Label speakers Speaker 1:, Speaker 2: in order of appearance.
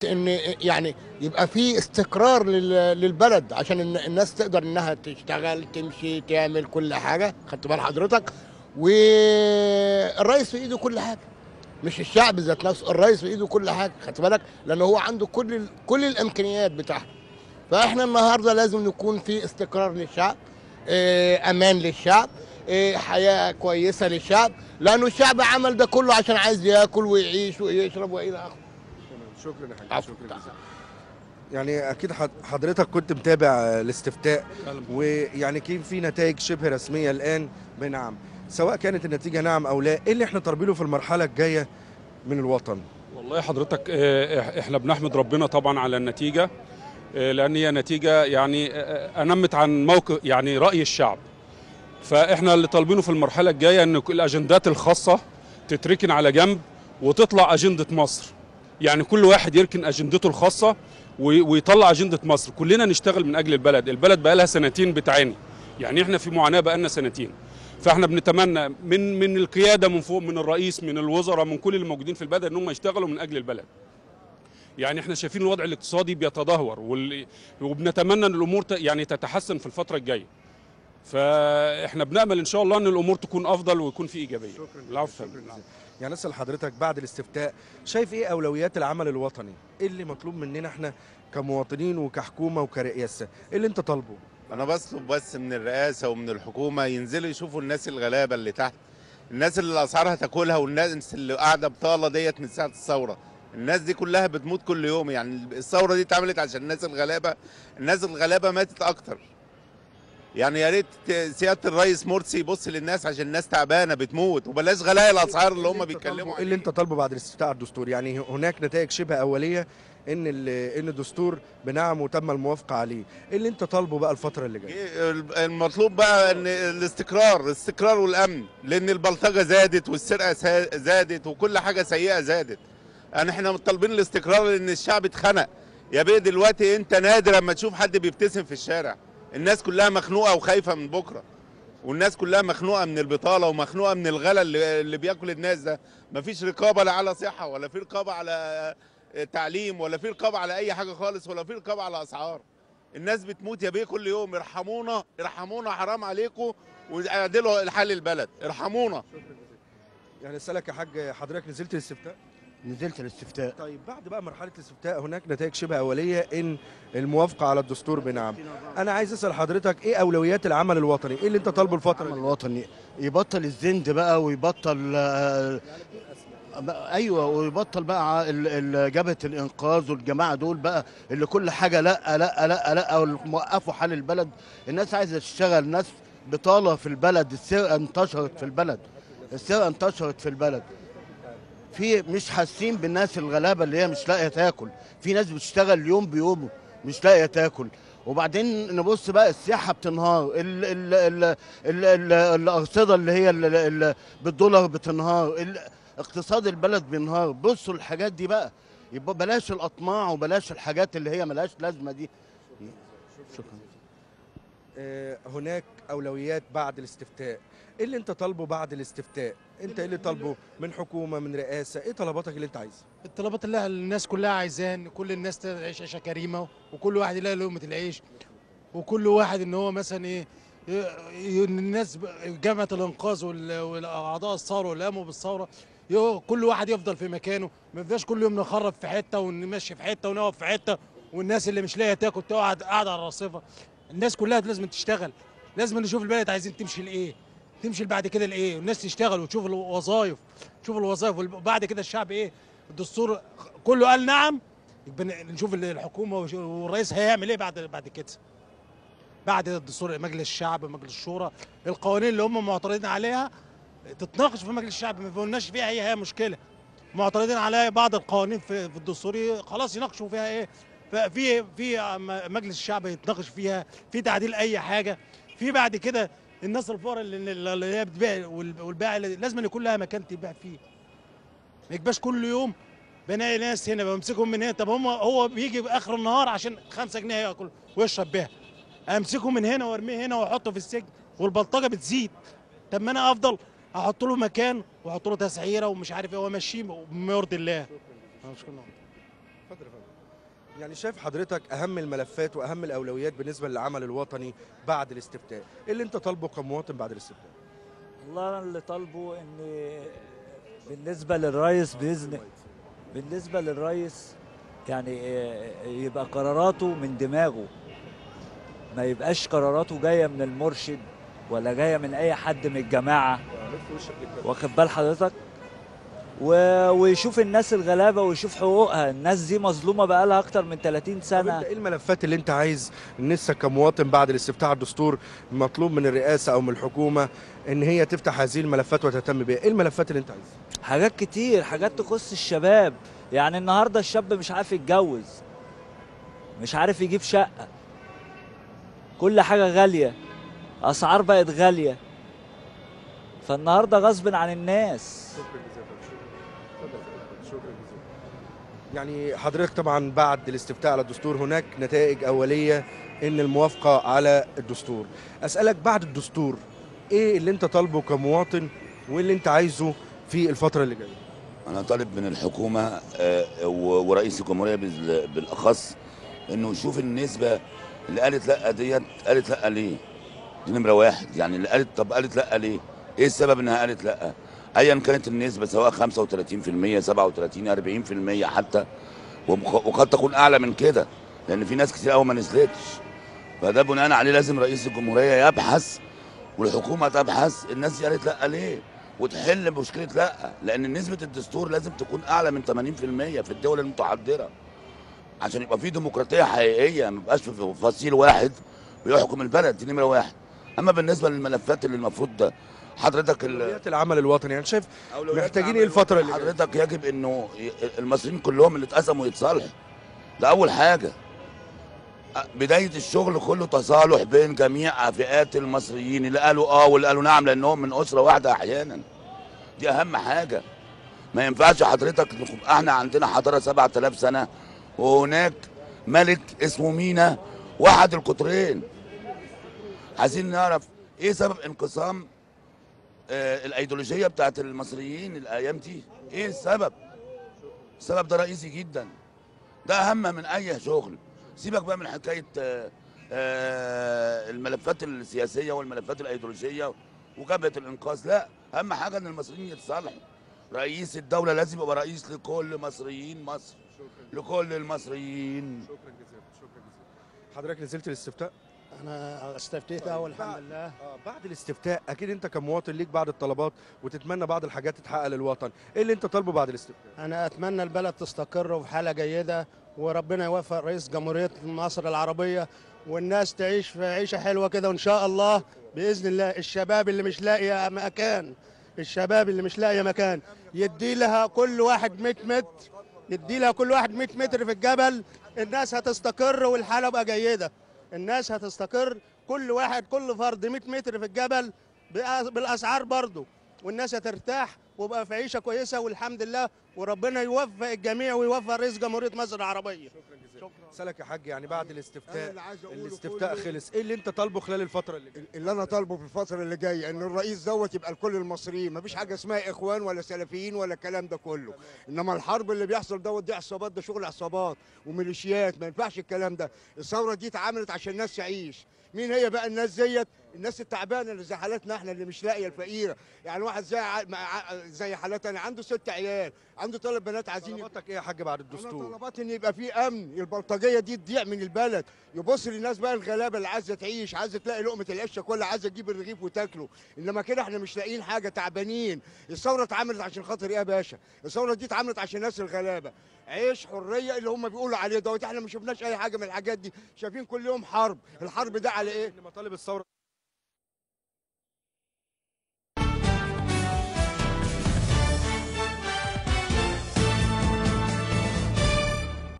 Speaker 1: ان يعني يبقى في استقرار لل- للبلد عشان الن- الناس تقدر انها تشتغل تمشي تعمل كل حاجه خدت بال حضرتك والرئيس في ايده كل حاجه مش الشعب ذات نفسه الرئيس في ايده كل حاجه خدت بالك لان هو عنده كل ال- كل الامكانيات بتاعته فاحنا النهارده لازم نكون في استقرار للشعب آه، امان للشعب آه، حياه كويسه للشعب لانه الشعب عمل ده كله عشان عايز ياكل ويعيش ويشرب والى اخره
Speaker 2: شكرا يا حاج
Speaker 1: عفوا.
Speaker 2: شكرا جزيلا. يعني اكيد حض- حضرتك كنت متابع آه، الاستفتاء ويعني كان في نتائج شبه رسميه الان بنعم سواء كانت النتيجه نعم او لا ايه اللي احنا طالبينه في المرحله الجايه من الوطن
Speaker 3: والله حضرتك آه، إح- احنا بنحمد ربنا طبعا على النتيجه آه، لان هي نتيجه يعني آه، انمت عن موقف يعني راي الشعب فاحنا اللي طالبينه في المرحله الجايه ان كل الاجندات الخاصه تتركن على جنب وتطلع اجنده مصر يعني كل واحد يركن اجندته الخاصه وي- ويطلع اجنده مصر كلنا نشتغل من اجل البلد البلد بقى لها سنتين بتعاني يعني احنا في معاناه بقى لنا سنتين فاحنا بنتمنى من من القياده من فوق من الرئيس من الوزراء من كل اللي موجودين في البلد ان هم يشتغلوا من اجل البلد يعني احنا شايفين الوضع الاقتصادي بيتدهور وال- وبنتمنى ان الامور ت- يعني تتحسن في الفتره الجايه فاحنا بنامل ان شاء الله ان الامور تكون افضل ويكون في ايجابيه العفو
Speaker 2: يعني اسال حضرتك بعد الاستفتاء شايف ايه اولويات العمل الوطني ايه اللي مطلوب مننا احنا كمواطنين وكحكومه وكرئاسه ايه اللي انت طالبه
Speaker 4: انا بطلب بس من الرئاسه ومن الحكومه ينزلوا يشوفوا الناس الغلابه اللي تحت الناس اللي الاسعار هتاكلها والناس اللي قاعده بطاله ديت من ساعه الثوره الناس دي كلها بتموت كل يوم يعني الثوره دي اتعملت عشان الناس الغلابه الناس الغلابه ماتت اكتر يعني يا ريت سياده الرئيس مرسي يبص للناس عشان الناس تعبانه بتموت وبلاش غلاء الاسعار اللي هم بيتكلموا
Speaker 2: ايه اللي انت طالبه بعد الاستفتاء على الدستور يعني هناك نتائج شبه اوليه ان ال- ان الدستور بنعم وتم الموافقه عليه ايه اللي انت طالبه بقى الفتره اللي جايه
Speaker 4: المطلوب بقى ان الاستقرار الاستقرار والامن لان البلطجه زادت والسرقه سا- زادت وكل حاجه سيئه زادت يعني احنا طالبين الاستقرار لان الشعب اتخنق يا بيه دلوقتي انت نادر اما تشوف حد بيبتسم في الشارع الناس كلها مخنوقه وخايفه من بكره والناس كلها مخنوقه من البطاله ومخنوقه من الغلا اللي, اللي بياكل الناس ده مفيش رقابه لا على صحه ولا في رقابه على تعليم ولا في رقابه على اي حاجه خالص ولا في رقابه على اسعار الناس بتموت يا بيه كل يوم ارحمونا ارحمونا حرام عليكم واعدلوا حال البلد ارحمونا
Speaker 2: يعني اسالك يا حاج حضرتك نزلت الاستفتاء
Speaker 1: نزلت الاستفتاء
Speaker 2: طيب بعد بقى مرحله الاستفتاء هناك نتائج شبه اوليه ان الموافقه على الدستور بنعم انا عايز اسال حضرتك ايه اولويات العمل الوطني ايه اللي انت طالبه الفتره
Speaker 5: العمل
Speaker 2: اللي
Speaker 5: الوطني يبطل الزند بقى ويبطل آه، بقى- ايوه ويبطل بقى ال- ال- جبهه الانقاذ والجماعه دول بقى اللي كل حاجه لا لا لا لا وقفوا حال البلد الناس عايزه تشتغل ناس بطاله في البلد السرقه انتشرت في البلد السرقه انتشرت في البلد في مش حاسين بالناس الغلابه اللي هي مش لاقيه تاكل في ناس بتشتغل يوم بيومه مش لاقيه تاكل وبعدين نبص بقى السياحه بتنهار ال ال ال ال ال الارصده اللي هي ال ال بالدولار بتنهار ال- اقتصاد البلد بينهار بصوا الحاجات دي بقى يبقى بلاش الاطماع وبلاش الحاجات اللي هي ملهاش لازمه دي شكرا
Speaker 2: آه، هناك اولويات بعد الاستفتاء ايه اللي انت طالبه بعد الاستفتاء انت ايه اللي طالبه من حكومه من رئاسه ايه طلباتك اللي انت عايزها
Speaker 6: الطلبات اللي الناس كلها عايزاه ان كل الناس تعيش عيشه كريمه وكل واحد يلاقي لقمه العيش وكل واحد ان هو مثلا ايه ي- ي- الناس ب- جامعه الانقاذ وال- والاعضاء الثوره واللي قاموا بالثوره ي- كل واحد يفضل في مكانه ما يبقاش كل يوم نخرب في حته ونمشي في حته ونقف في حته والناس اللي مش لاقيه تاكل تقعد قاعده على الرصيفه الناس كلها لازم تشتغل لازم نشوف البلد عايزين تمشي لايه تمشي بعد كده لايه والناس تشتغل وتشوف الوظائف تشوف الوظائف وبعد كده الشعب ايه الدستور كله قال نعم يبقى نشوف الحكومه وش- والرئيس هيعمل ايه بعد بعد كده بعد الدستور مجلس الشعب مجلس الشورى القوانين اللي هم معترضين عليها تتناقش في مجلس الشعب ما قلناش فيها هي هي مشكله معترضين على بعض القوانين في, في الدستوري خلاص يناقشوا فيها ايه ففي في م- مجلس الشعب يتناقش فيها في تعديل اي حاجه في بعد كده الناس الفقراء اللي, اللي هي بتبيع وال- والبائع اللي- لازم يكون لها مكان تبيع فيه ما يبقاش كل يوم بلاقي ناس هنا بمسكهم من هنا طب هم هو بيجي باخر النهار عشان 5 جنيه ياكل ويشرب بيها امسكه من هنا وارميه هنا واحطه في السجن والبلطجه بتزيد طب ما انا افضل احط له مكان واحط له تسعيره ومش عارف ايه وامشيه بما يرضي الله شكرا
Speaker 2: اتفضل يا فندم يعني شايف حضرتك اهم الملفات واهم الاولويات بالنسبه للعمل الوطني بعد الاستفتاء ايه اللي انت طالبه كمواطن بعد الاستفتاء
Speaker 7: والله انا اللي طالبه ان بالنسبه للرئيس باذن بالنسبه للرئيس يعني آه، يبقى قراراته من دماغه ما يبقاش قراراته جايه من المرشد ولا جايه من اي حد من الجماعه واخد بال حضرتك و- ويشوف الناس الغلابه ويشوف حقوقها الناس دي مظلومه بقالها اكتر من 30
Speaker 2: طب انت
Speaker 7: سنه
Speaker 2: ايه الملفات اللي انت عايز لسه كمواطن بعد الاستفتاء على الدستور مطلوب من الرئاسه او من الحكومه ان هي تفتح هذه الملفات وتهتم بيها ايه الملفات اللي انت عايزها
Speaker 7: حاجات كتير حاجات تخص الشباب يعني النهارده الشاب مش عارف يتجوز مش عارف يجيب شقة كل حاجة غالية أسعار بقت غالية فالنهارده غصب عن الناس
Speaker 2: يعني حضرتك طبعا بعد الاستفتاء على الدستور هناك نتائج اوليه ان الموافقه على الدستور اسالك بعد الدستور ايه اللي انت طالبه كمواطن وايه اللي انت عايزه في الفتره اللي جايه
Speaker 8: انا طالب من الحكومه آه، و- ورئيس الجمهوريه بال- بالاخص انه يشوف النسبه اللي قالت لا ديت قالت لا ليه دي نمره واحد يعني اللي قالت طب قالت لا ليه ايه السبب انها قالت لا ايا كانت النسبه سواء 35% 37 40% حتى ومخ- وقد تكون اعلى من كده لان في ناس كتير قوي ما نزلتش فده بناء عليه لازم رئيس الجمهوريه يبحث والحكومه تبحث الناس دي قالت لا ليه وتحل مشكله لا لان نسبه الدستور لازم تكون اعلى من 80% في الدول المتحضره عشان يبقى في ديمقراطيه حقيقيه ما يبقاش في فصيل واحد بيحكم البلد دي نمره واحد اما بالنسبه للملفات اللي المفروض ده حضرتك ال-
Speaker 2: اولويات العمل الوطني يعني شايف
Speaker 8: أولويات
Speaker 2: محتاجين
Speaker 8: العمل
Speaker 2: ايه الفترة
Speaker 8: الوطني
Speaker 2: اللي جاية؟
Speaker 8: حضرتك يجب انه ي- المصريين كلهم اللي اتقسموا يتصالحوا ده اول حاجه أ- بدايه الشغل كله تصالح بين جميع فئات المصريين اللي قالوا اه واللي قالوا نعم لانهم من اسره واحده احيانا دي اهم حاجه ما ينفعش حضرتك نكون- احنا عندنا حضاره 7000 سنه وهناك ملك اسمه مينا وحد القطرين عايزين نعرف ايه سبب انقسام آه، الايديولوجيه بتاعت المصريين الايام دي ايه السبب السبب ده رئيسي جدا ده اهم من اي شغل سيبك بقى من حكايه آه، آه، الملفات السياسيه والملفات الايديولوجيه وجبهه الانقاذ لا اهم حاجه ان المصريين يتصالحوا رئيس الدوله لازم يبقى رئيس لكل مصريين مصر لكل المصريين
Speaker 2: شكرا جزيلا شكرا جزيلا حضرتك نزلت الاستفتاء
Speaker 9: انا استفتيت اول الحمد لله
Speaker 2: آه، بعد الاستفتاء اكيد انت كمواطن ليك بعض الطلبات وتتمنى بعض الحاجات تتحقق للوطن ايه اللي انت طالبه بعد الاستفتاء
Speaker 9: انا اتمنى البلد تستقر وفي حاله جيده وربنا يوفق رئيس جمهوريه مصر العربيه والناس تعيش في عيشه حلوه كده وان شاء الله باذن الله الشباب اللي مش لاقيه مكان الشباب اللي مش لاقيه مكان يدي لها كل واحد 100 متر يدي لها كل واحد 100 متر في الجبل الناس هتستقر والحاله بقى جيده الناس هتستقر كل واحد كل فرد 100 متر في الجبل بأ- بالاسعار برضه والناس هترتاح وبقى في عيشه كويسه والحمد لله وربنا يوفق الجميع ويوفق رئيس جمهوريه مصر العربيه
Speaker 2: سألك يا حاج يعني بعد
Speaker 1: أنا
Speaker 2: الاستفتاء
Speaker 1: اللي عايز أقوله
Speaker 2: الاستفتاء
Speaker 1: كله-
Speaker 2: خلص ايه اللي انت طالبه خلال الفتره اللي جايه
Speaker 1: اللي انا طالبه في الفتره اللي جايه ان الرئيس دوت يبقى لكل المصريين مفيش حاجه اسمها اخوان ولا سلفيين ولا الكلام ده كله انما الحرب اللي بيحصل دوت دي عصابات ده شغل عصابات وميليشيات ما ينفعش الكلام ده الثوره دي اتعملت عشان الناس تعيش مين هي بقى الناس ديت الناس التعبانه اللي زي حالتنا احنا اللي مش لاقيه الفقيره يعني واحد زي ع- مع- زي حالتنا عنده ست عيال عنده ثلاث بنات عايزين
Speaker 2: طلباتك ايه يا حاج بعد
Speaker 1: انا
Speaker 2: الدستور
Speaker 1: طلبات ان يبقى في امن البلطجيه دي تضيع من البلد يبص للناس بقى الغلابه اللي عايزه تعيش عايزه تلاقي لقمه العيش كلها عايزه تجيب الرغيف وتاكله انما كده احنا مش لاقيين حاجه تعبانين الثوره اتعملت عشان خاطر ايه يا باشا الثوره دي اتعملت عشان الناس الغلابه عيش حريه اللي هم بيقولوا عليه دوت احنا ما شفناش اي حاجه من الحاجات دي شايفين كل يوم حرب الحرب ده على ايه
Speaker 2: ان مطالب الثوره